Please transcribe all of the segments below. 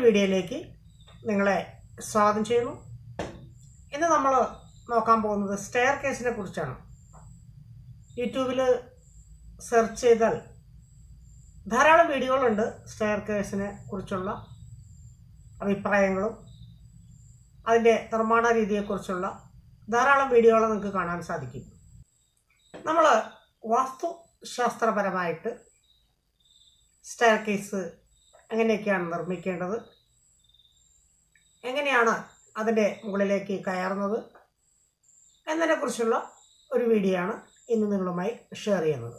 വീഡിയോയിലേക്ക് നിങ്ങളെ സ്വാഗതം ചെയ്യുന്നു ഇന്ന് നമ്മൾ നോക്കാൻ പോകുന്നത് സ്റ്റെയർ കേസിനെ കുറിച്ചാണ് യൂട്യൂബിൽ സെർച്ച് ചെയ്താൽ ധാരാളം വീഡിയോകളുണ്ട് സ്റ്റെയർ കേസിനെ കുറിച്ചുള്ള അഭിപ്രായങ്ങളും അതിൻ്റെ നിർമ്മാണ രീതിയെക്കുറിച്ചുള്ള ധാരാളം വീഡിയോകൾ നിങ്ങൾക്ക് കാണാൻ സാധിക്കും നമ്മൾ വാസ്തുശാസ്ത്രപരമായിട്ട് സ്റ്റെയർ കേസ് എങ്ങനെയൊക്കെയാണ് നിർമ്മിക്കേണ്ടത് എങ്ങനെയാണ് അതിൻ്റെ മുകളിലേക്ക് കയറുന്നത് എന്നതിനെക്കുറിച്ചുള്ള ഒരു വീഡിയോ ആണ് ഇന്ന് നിങ്ങളുമായി ഷെയർ ചെയ്യുന്നത്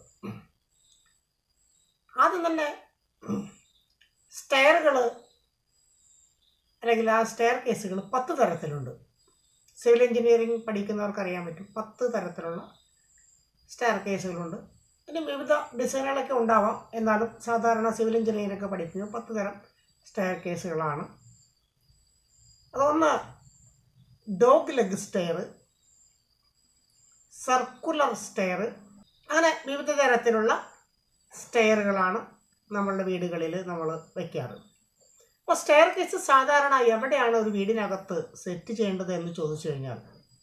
ആദ്യം തന്നെ സ്റ്റെയറുകൾ അല്ലെങ്കിൽ ആ സ്റ്റെയർ കേസുകൾ പത്ത് തരത്തിലുണ്ട് സിവിൽ എഞ്ചിനീയറിംഗ് പഠിക്കുന്നവർക്ക് അറിയാൻ പറ്റും പത്ത് തരത്തിലുള്ള സ്റ്റെയർ കേസുകളുണ്ട് ഇനി വിവിധ ഡിസൈനുകളൊക്കെ ഉണ്ടാവാം എന്നാലും സാധാരണ സിവിൽ എഞ്ചിനീയറിംഗ് ഒക്കെ പഠിപ്പിക്കുന്ന പത്ത് തരം സ്റ്റെയർ കേസുകളാണ് അതൊന്ന് dog leg stair circular stair അങ്ങനെ വിവിധ തരത്തിലുള്ള സ്റ്റെയറുകളാണ് നമ്മളുടെ വീടുകളിൽ നമ്മൾ വയ്ക്കാറ് അപ്പോൾ സ്റ്റെയർ കേസ് സാധാരണ എവിടെയാണ് ഒരു വീടിനകത്ത് സെറ്റ് ചെയ്യേണ്ടത് എന്ന് ചോദിച്ചു കഴിഞ്ഞാൽ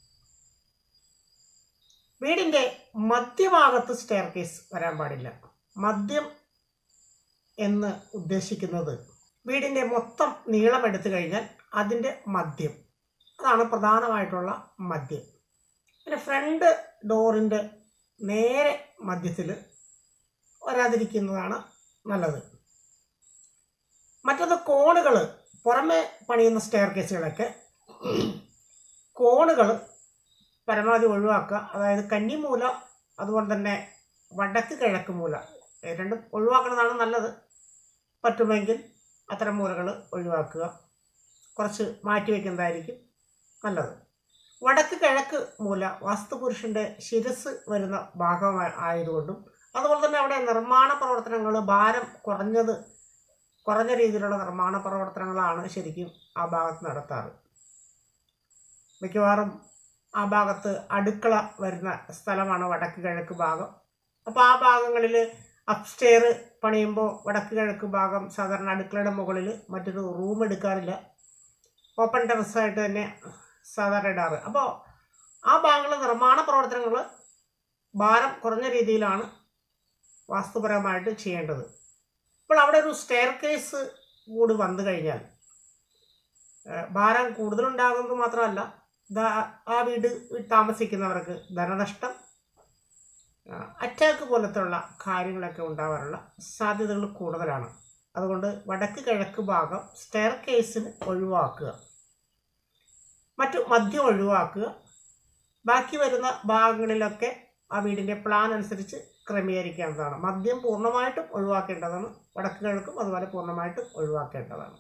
വീടിൻ്റെ മധ്യഭാഗത്ത് സ്റ്റെയർ കേസ് വരാൻ പാടില്ല മദ്യം എന്ന് ഉദ്ദേശിക്കുന്നത് വീടിൻ്റെ മൊത്തം നീളം എടുത്തു കഴിഞ്ഞാൽ അതിൻ്റെ മദ്യം അതാണ് പ്രധാനമായിട്ടുള്ള മദ്യം പിന്നെ ഫ്രണ്ട് ഡോറിൻ്റെ നേരെ മധ്യത്തിൽ വരാതിരിക്കുന്നതാണ് നല്ലത് മറ്റൊന്ന് കോണുകൾ പുറമെ പണിയുന്ന സ്റ്റെയർ കേസുകളൊക്കെ കോണുകൾ പരമാവധി ഒഴിവാക്കുക അതായത് കന്നിമൂല അതുപോലെ തന്നെ വടക്ക് കിഴക്ക് മൂല ഇത് രണ്ടും ഒഴിവാക്കുന്നതാണ് നല്ലത് പറ്റുമെങ്കിൽ അത്തരം മൂലകൾ ഒഴിവാക്കുക കുറച്ച് മാറ്റി വയ്ക്കുന്നതായിരിക്കും നല്ലത് വടക്ക് കിഴക്ക് മൂല വാസ്തുപുരുഷൻ്റെ ശിരസ് വരുന്ന ഭാഗം ആയതുകൊണ്ടും അതുപോലെ തന്നെ അവിടെ നിർമ്മാണ പ്രവർത്തനങ്ങൾ ഭാരം കുറഞ്ഞത് കുറഞ്ഞ രീതിയിലുള്ള നിർമ്മാണ പ്രവർത്തനങ്ങളാണ് ശരിക്കും ആ ഭാഗത്ത് നടത്താറ് മിക്കവാറും ആ ഭാഗത്ത് അടുക്കള വരുന്ന സ്ഥലമാണ് വടക്ക് കിഴക്ക് ഭാഗം അപ്പോൾ ആ ഭാഗങ്ങളിൽ അപ്സ്റ്റെയർ പണിയുമ്പോൾ വടക്ക് കിഴക്ക് ഭാഗം സാധാരണ അടുക്കളയുടെ മുകളിൽ മറ്റൊരു റൂം എടുക്കാറില്ല ഓപ്പൺ ടെറസായിട്ട് തന്നെ സാധാരണ ഇടാറ് അപ്പോൾ ആ ഭാഗങ്ങളിൽ നിർമ്മാണ പ്രവർത്തനങ്ങൾ ഭാരം കുറഞ്ഞ രീതിയിലാണ് വാസ്തുപരമായിട്ട് ചെയ്യേണ്ടത് അപ്പോൾ അവിടെ ഒരു സ്റ്റെയർ കേസ് കൂടി വന്നു കഴിഞ്ഞാൽ ഏഹ് ഭാരം കൂടുതലുണ്ടാകുന്നത് മാത്രമല്ല ദാ- ആ വീട് താമസിക്കുന്നവർക്ക് ധനനഷ്ടം അറ്റാക്ക് പോലത്തുള്ള കാര്യങ്ങളൊക്കെ ഉണ്ടാവാനുള്ള സാധ്യതകൾ കൂടുതലാണ് അതുകൊണ്ട് വടക്ക് കിഴക്ക് ഭാഗം സ്റ്റെയർ കേസിന് ഒഴിവാക്കുക മറ്റു മദ്യം ഒഴിവാക്കുക ബാക്കി വരുന്ന ഭാഗങ്ങളിലൊക്കെ ആ വീടിൻ്റെ പ്ലാൻ അനുസരിച്ച് ക്രമീകരിക്കേണ്ടതാണ് മദ്യം പൂർണ്ണമായിട്ടും ഒഴിവാക്കേണ്ടതാണ് വടക്ക് കിഴക്കും അതുപോലെ പൂർണ്ണമായിട്ടും ഒഴിവാക്കേണ്ടതാണ്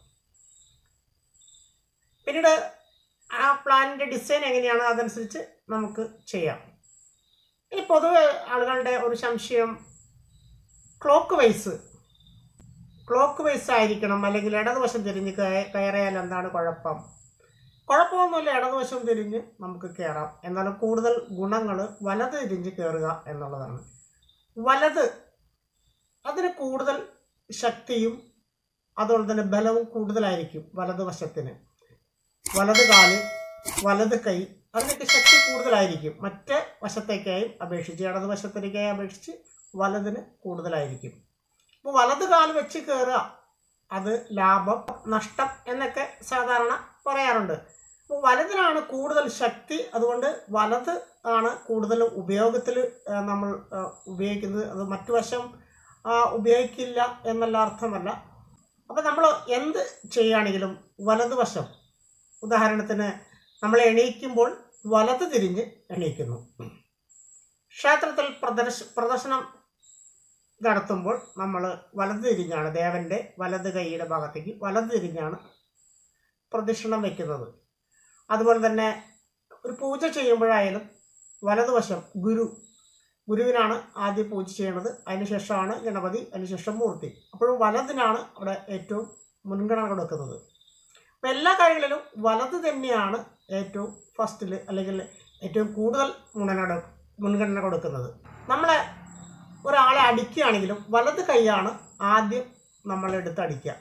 പിന്നീട് ആ പ്ലാനിൻ്റെ ഡിസൈൻ എങ്ങനെയാണ് അതനുസരിച്ച് നമുക്ക് ചെയ്യാം ഇനി പൊതുവെ ആളുകളുടെ ഒരു സംശയം ക്ലോക്ക് വൈസ് ക്ലോക്ക് വൈസ് ആയിരിക്കണം അല്ലെങ്കിൽ ഇടതുവശം തിരിഞ്ഞ് കയ- കയറിയാൽ എന്താണ് കുഴപ്പം കുഴപ്പമൊന്നുമില്ല ഇടതുവശം തിരിഞ്ഞ് നമുക്ക് കയറാം എന്നാലും കൂടുതൽ ഗുണങ്ങൾ വലത് തിരിഞ്ഞ് കയറുക എന്നുള്ളതാണ് വലത് അതിന് കൂടുതൽ ശക്തിയും അതുപോലെ തന്നെ ബലവും കൂടുതലായിരിക്കും വലതുവശത്തിന് വലത് കാല് വലത് കൈ അതിനൊക്കെ ശക്തി കൂടുതലായിരിക്കും മറ്റ് വശത്തേക്കായും അപേക്ഷിച്ച് ഇടത് വശത്തേക്കായി അപേക്ഷിച്ച് വലതിന് കൂടുതലായിരിക്കും അപ്പോൾ വലത് കാല് വെച്ച് കയറുക അത് ലാഭം നഷ്ടം എന്നൊക്കെ സാധാരണ പറയാറുണ്ട് അപ്പോൾ വലതിനാണ് കൂടുതൽ ശക്തി അതുകൊണ്ട് വലത് ആണ് കൂടുതൽ ഉപയോഗത്തിൽ നമ്മൾ ആ, ഉപയോഗിക്കുന്നത് അത് മറ്റു വശം ആ, ഉപയോഗിക്കില്ല എന്നുള്ള അർത്ഥമല്ല അപ്പോൾ നമ്മൾ എന്ത് ചെയ്യുകയാണെങ്കിലും വലതുവശം ഉദാഹരണത്തിന് നമ്മൾ എണീക്കുമ്പോൾ വലത് തിരിഞ്ഞ് എണീക്കുന്നു ക്ഷേത്രത്തിൽ പ്രദർശ പ്രദർശനം നടത്തുമ്പോൾ നമ്മൾ വലത് തിരിഞ്ഞാണ് ദേവൻ്റെ വലത് കൈയുടെ ഭാഗത്തേക്ക് വലത് തിരിഞ്ഞാണ് പ്രദക്ഷിണം വയ്ക്കുന്നത് അതുപോലെ തന്നെ ഒരു പൂജ ചെയ്യുമ്പോഴായാലും വലതുവശം ഗുരു ഗുരുവിനാണ് ആദ്യം പൂജ ചെയ്യേണ്ടത് അതിനുശേഷമാണ് ഗണപതി അതിനുശേഷം മൂർത്തി അപ്പോഴും വലതിനാണ് അവിടെ ഏറ്റവും മുൻഗണന കൊടുക്കുന്നത് അപ്പം എല്ലാ കാര്യങ്ങളിലും വലത് തന്നെയാണ് ഏറ്റവും ഫസ്റ്റിൽ അല്ലെങ്കിൽ ഏറ്റവും കൂടുതൽ മുൻഗണന മുൻഗണന കൊടുക്കുന്നത് നമ്മളെ ഒരാളെ അടിക്കുകയാണെങ്കിലും വലത് കൈയാണ് ആദ്യം നമ്മൾ എടുത്ത് അടിക്കുക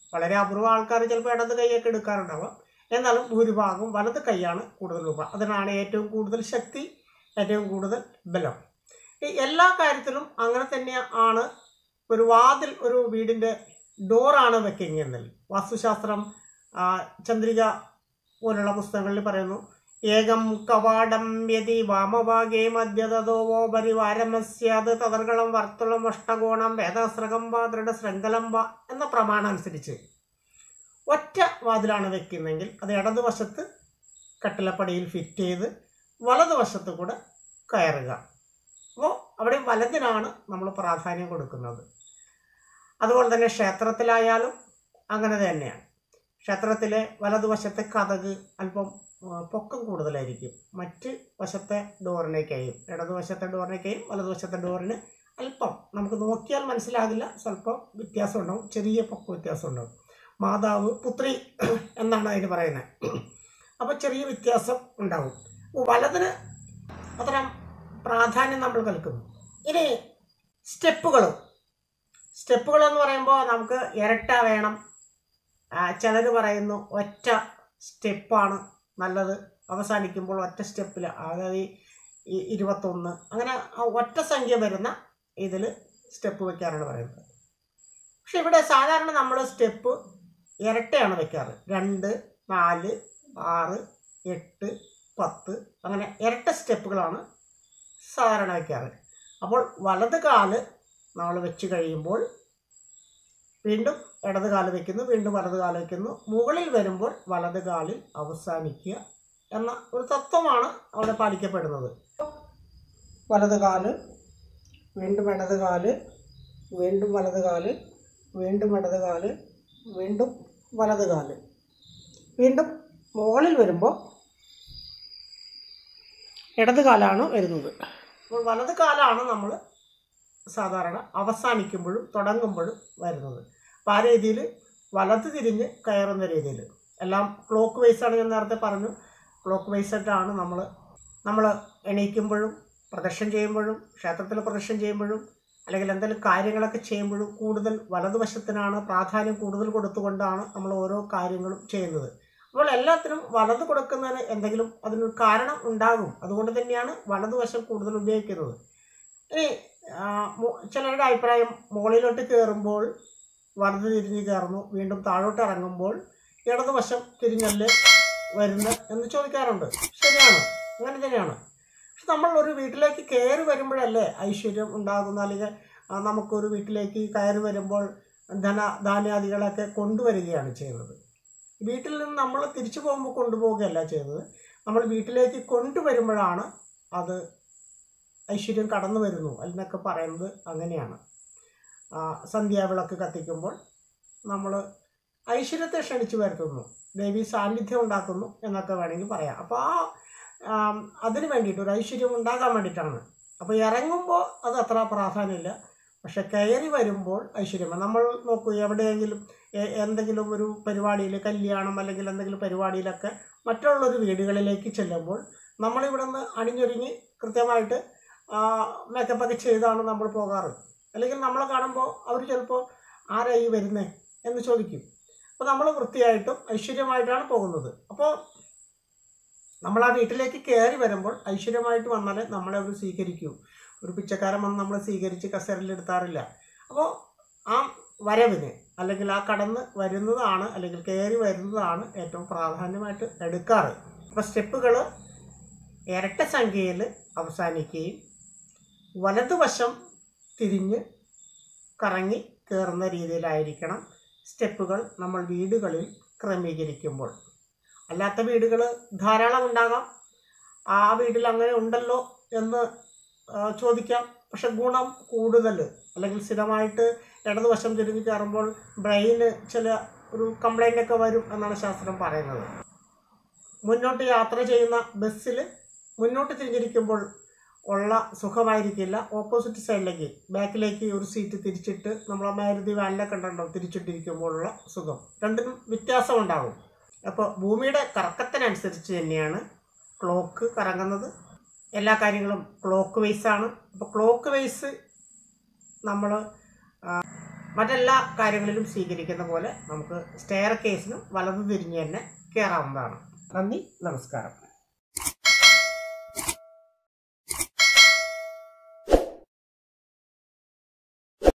വളരെ അപൂർവ ആൾക്കാർ ചിലപ്പോൾ ഇടത് കൈയൊക്കെ എടുക്കാറുണ്ടാവാം എന്നാലും ഭൂരിഭാഗം വലത് കൈയാണ് കൂടുതൽ ഉപ അതിനാണ് ഏറ്റവും കൂടുതൽ ശക്തി ഏറ്റവും കൂടുതൽ ബലം ഈ എല്ലാ കാര്യത്തിലും അങ്ങനെ തന്നെ ആണ് ഒരു വാതിൽ ഒരു വീടിൻ്റെ ഡോറാണ് വെക്കിങ്ങെന്നൽ വാസ്തുശാസ്ത്രം ആ, ചന്ദ്രിക പോലുള്ള പുസ്തകങ്ങളിൽ പറയുന്നു ഏകം കവാടം യതി വാമഭാഗേ മധ്യതോവോ പരിവാരമസ്യാത് തദർഗളം വർത്തുളം അഷ്ടകോണം വേദസ്രകം വ ദൃഢശൃംഖലം വ എന്ന പ്രമാണം അനുസരിച്ച് ഒറ്റ വാതിലാണ് വെക്കുന്നതെങ്കിൽ അത് ഇടതുവശത്ത് കട്ടിലപ്പടിയിൽ ഫിറ്റ് ചെയ്ത് വലതുവശത്ത് കൂടെ കയറുക അപ്പോൾ അവിടെ വലതിനാണ് നമ്മൾ പ്രാധാന്യം കൊടുക്കുന്നത് അതുപോലെ തന്നെ ക്ഷേത്രത്തിലായാലും അങ്ങനെ തന്നെയാണ് ക്ഷേത്രത്തിലെ വലതുവശത്തെ കഥക് അല്പം ആ, പൊക്കം കൂടുതലായിരിക്കും മറ്റ് വശത്തെ ഡോറിനേക്കായും ഇടതുവശത്തെ ഡോറിനേക്കായും വലതുവശത്തെ ഡോറിന് അല്പം നമുക്ക് നോക്കിയാൽ മനസ്സിലാകില്ല സ്വല്പം വ്യത്യാസം ഉണ്ടാവും ചെറിയ പൊക്ക വ്യത്യാസം ഉണ്ടാവും മാതാവ് പുത്രി എന്നാണ് അതിന് പറയുന്നത് അപ്പോൾ ചെറിയ വ്യത്യാസം ഉണ്ടാവും വലതിന് അത്തരം പ്രാധാന്യം നമ്മൾ കൽക്കുന്നു ഇനി സ്റ്റെപ്പുകൾ സ്റ്റെപ്പുകൾ എന്ന് പറയുമ്പോൾ നമുക്ക് ഇരട്ട വേണം ചിലർ പറയുന്നു ഒറ്റ സ്റ്റെപ്പാണ് നല്ലത് അവസാനിക്കുമ്പോൾ ഒറ്റ സ്റ്റെപ്പിൽ അതായത് ഈ ഇരുപത്തൊന്ന് അങ്ങനെ ആ ഒറ്റ സംഖ്യ വരുന്ന ഇതിൽ സ്റ്റെപ്പ് വെക്കാനാണ് പറയുന്നത് പക്ഷെ ഇവിടെ സാധാരണ നമ്മൾ സ്റ്റെപ്പ് ഇരട്ടയാണ് വെക്കാറ് രണ്ട് നാല് ആറ് എട്ട് പത്ത് അങ്ങനെ ഇരട്ട സ്റ്റെപ്പുകളാണ് സാധാരണ വയ്ക്കാറ് അപ്പോൾ വലത് കാല് നമ്മൾ വെച്ച് കഴിയുമ്പോൾ വീണ്ടും ഇടത് കാല് വെക്കുന്നു വീണ്ടും വലത് കാല് വെക്കുന്നു മുകളിൽ വരുമ്പോൾ വലത് കാലിൽ അവസാനിക്കുക എന്ന ഒരു തത്വമാണ് അവിടെ പാലിക്കപ്പെടുന്നത് വലത് കാല് വീണ്ടും ഇടത് കാല് വീണ്ടും വലത് കാല് വീണ്ടും ഇടത് കാല് വീണ്ടും വലത് കാല് വീണ്ടും മുകളിൽ വരുമ്പോൾ ഇടത് കാലാണ് വരുന്നത് അപ്പോൾ വലത് കാലാണ് നമ്മൾ സാധാരണ അവസാനിക്കുമ്പോഴും തുടങ്ങുമ്പോഴും വരുന്നത് അപ്പോൾ ആ രീതിയിൽ വലത് തിരിഞ്ഞ് കയറുന്ന രീതിയിൽ എല്ലാം ക്ലോക്ക് വൈസാണ് ഞാൻ നേരത്തെ പറഞ്ഞു ക്ലോക്ക് വൈസായിട്ടാണ് നമ്മൾ നമ്മൾ എണീക്കുമ്പോഴും പ്രദക്ഷിണം ചെയ്യുമ്പോഴും ക്ഷേത്രത്തിൽ പ്രദക്ഷിണം ചെയ്യുമ്പോഴും അല്ലെങ്കിൽ എന്തെങ്കിലും കാര്യങ്ങളൊക്കെ ചെയ്യുമ്പോഴും കൂടുതൽ വലതുവശത്തിനാണ് പ്രാധാന്യം കൂടുതൽ കൊടുത്തുകൊണ്ടാണ് നമ്മൾ ഓരോ കാര്യങ്ങളും ചെയ്യുന്നത് അപ്പോൾ എല്ലാത്തിനും വലത് കൊടുക്കുന്നതിന് എന്തെങ്കിലും അതിനൊരു കാരണം ഉണ്ടാകും അതുകൊണ്ട് തന്നെയാണ് വലതുവശം കൂടുതൽ ഉപയോഗിക്കുന്നത് ഇനി ആ, മു- ചിലരുടെ അഭിപ്രായം മുകളിലോട്ട് കയറുമ്പോൾ വലത് തിരിഞ്ഞ് കയറുന്നു വീണ്ടും താഴോട്ട് ഇറങ്ങുമ്പോൾ ഇടതുവശം തിരിഞ്ഞല്ലേ വരുന്നത് എന്ന് ചോദിക്കാറുണ്ട് ശരിയാണ് അങ്ങനെ തന്നെയാണ് പക്ഷെ നമ്മൾ ഒരു വീട്ടിലേക്ക് കയറി വരുമ്പോഴല്ലേ ഐശ്വര്യം ഉണ്ടാകുന്ന അല്ലെങ്കിൽ ആ, നമുക്കൊരു വീട്ടിലേക്ക് കയറി വരുമ്പോൾ ധന ധാന്യാദികളൊക്കെ കൊണ്ടുവരികയാണ് ചെയ്യുന്നത് വീട്ടിൽ നിന്ന് നമ്മൾ തിരിച്ചു പോകുമ്പോൾ കൊണ്ടുപോവുകയല്ല ചെയ്യുന്നത് നമ്മൾ വീട്ടിലേക്ക് കൊണ്ടുവരുമ്പോഴാണ് അത് ഐശ്വര്യം കടന്നു വരുന്നു എന്നൊക്കെ പറയുന്നത് അങ്ങനെയാണ് ആ, സന്ധ്യാവിളക്ക് കത്തിക്കുമ്പോൾ നമ്മൾ ഐശ്വര്യത്തെ ക്ഷണിച്ചു വരുത്തുന്നു ദേവി സാന്നിധ്യം ഉണ്ടാക്കുന്നു എന്നൊക്കെ വേണമെങ്കിൽ പറയാം അപ്പോൾ ആ ആം, അതിന് വേണ്ടിയിട്ട് ഒരു ഐശ്വര്യം ഉണ്ടാകാൻ വേണ്ടിയിട്ടാണ് അപ്പോൾ ഇറങ്ങുമ്പോൾ അത് അത്ര പ്രാധാന്യമില്ല പക്ഷെ കയറി വരുമ്പോൾ ഐശ്വര്യം നമ്മൾ നോക്കൂ എവിടെയെങ്കിലും എ- എന്തെങ്കിലും ഒരു പരിപാടിയിൽ കല്യാണം അല്ലെങ്കിൽ എന്തെങ്കിലും പരിപാടിയിലൊക്കെ മറ്റുള്ളൊരു വീടുകളിലേക്ക് ചെല്ലുമ്പോൾ നമ്മളിവിടെ നിന്ന് അണിഞ്ഞൊരുങ്ങി കൃത്യമായിട്ട് മേക്കപ്പ് ഒക്കെ ചെയ്താണ് നമ്മൾ പോകാറ് അല്ലെങ്കിൽ നമ്മളെ കാണുമ്പോൾ അവർ ചിലപ്പോൾ ആരായി വരുന്നേ എന്ന് ചോദിക്കും അപ്പോൾ നമ്മൾ വൃത്തിയായിട്ടും ഐശ്വര്യമായിട്ടാണ് പോകുന്നത് അപ്പോൾ നമ്മൾ ആ വീട്ടിലേക്ക് കയറി വരുമ്പോൾ ഐശ്വര്യമായിട്ട് വന്നാലേ നമ്മളെ അവർ സ്വീകരിക്കൂ ഒരു പിച്ചക്കാരൻ വന്ന് നമ്മളെ സ്വീകരിച്ച് കസേരയിലെടുത്താറില്ല അപ്പോൾ ആ വരവിന് അല്ലെങ്കിൽ ആ കടന്ന് വരുന്നതാണ് അല്ലെങ്കിൽ കയറി വരുന്നതാണ് ഏറ്റവും പ്രാധാന്യമായിട്ട് എടുക്കാറ് അപ്പോൾ സ്റ്റെപ്പുകൾ ഇരട്ട സംഖ്യയിൽ അവസാനിക്കുകയും വലതുവശം തിരിഞ്ഞ് കറങ്ങി കയറുന്ന രീതിയിലായിരിക്കണം സ്റ്റെപ്പുകൾ നമ്മൾ വീടുകളിൽ ക്രമീകരിക്കുമ്പോൾ അല്ലാത്ത വീടുകൾ ധാരാളം ഉണ്ടാകാം ആ വീട്ടിൽ അങ്ങനെ ഉണ്ടല്ലോ എന്ന് ആ, ചോദിക്കാം പക്ഷെ ഗുണം കൂടുതൽ അല്ലെങ്കിൽ സ്ഥിരമായിട്ട് ഇടതുവശം തിരിഞ്ഞ് കയറുമ്പോൾ ബ്രെയിന് ചില ഒരു കംപ്ലൈൻ്റ് ഒക്കെ വരും എന്നാണ് ശാസ്ത്രം പറയുന്നത് മുന്നോട്ട് യാത്ര ചെയ്യുന്ന ബസ്സിൽ മുന്നോട്ട് തിരിഞ്ഞിരിക്കുമ്പോൾ ഉള്ള സുഖമായിരിക്കില്ല ഓപ്പോസിറ്റ് സൈഡിലേക്ക് ബാക്കിലേക്ക് ഒരു സീറ്റ് തിരിച്ചിട്ട് നമ്മളെ മാരുതി വാനിലൊക്കെ ഉണ്ടല്ലോ തിരിച്ചിട്ടിരിക്കുമ്പോഴുള്ള സുഖം രണ്ടിനും വ്യത്യാസമുണ്ടാകും അപ്പോൾ ഭൂമിയുടെ കറക്കത്തിനനുസരിച്ച് തന്നെയാണ് ക്ലോക്ക് കറങ്ങുന്നത് എല്ലാ കാര്യങ്ങളും ക്ലോക്ക് വൈസ് ആണ് അപ്പോൾ ക്ലോക്ക് വൈസ് നമ്മൾ മറ്റെല്ലാ കാര്യങ്ങളിലും സ്വീകരിക്കുന്ന പോലെ നമുക്ക് സ്റ്റെയർ കേസിനും വലതു തിരിഞ്ഞ് തന്നെ കയറാവുന്നതാണ് നന്ദി നമസ്കാരം